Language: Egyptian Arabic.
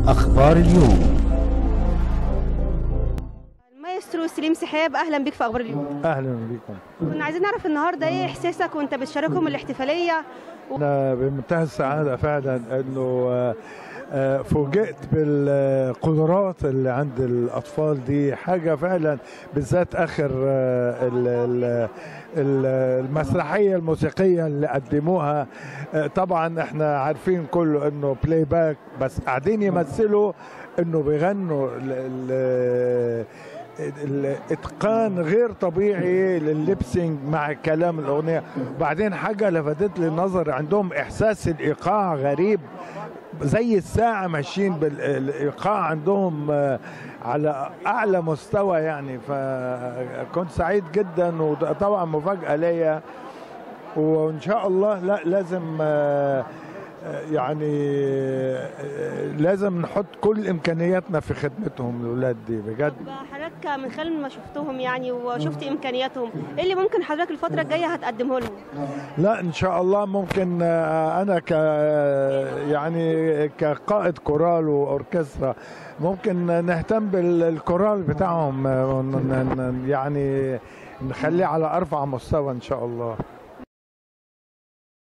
أخبار اليوم المايسترو سليم سحاب اهلا بيك في اخبار اليوم اهلا بكم كنا عايزين نعرف النهارده ايه احساسك وانت بتشاركهم الاحتفاليه انا بمنتهى السعاده فعلا انه آه، آه، فوجئت بالقدرات اللي عند الاطفال دي حاجه فعلا بالذات اخر آه، ال- ال- ال- المسرحيه الموسيقيه اللي قدموها آه، طبعا احنا عارفين كله انه بلاي باك بس قاعدين يمثلوا انه بيغنوا ال- ال- الاتقان غير طبيعي للليبسينج مع كلام الاغنيه وبعدين حاجه لفتت لي النظر عندهم احساس الايقاع غريب زي الساعة ماشيين بالإيقاع عندهم آه، على أعلى مستوى يعني فكنت سعيد جدا وطبعا مفاجأة ليا وإن شاء الله لا لازم آه، آه، يعني آه، لازم نحط كل إمكانياتنا في خدمتهم الأولاد دي بجد حضرتك من خلال ما شفتهم يعني وشفت امكانياتهم ايه اللي ممكن حضرتك الفتره الجايه هتقدمه لهم لا ان شاء الله ممكن آه، انا ك يعني كقائد كورال واوركسترا ممكن نهتم بالكورال بتاعهم آه، ون- ن- ن- يعني نخليه على ارفع مستوى ان شاء الله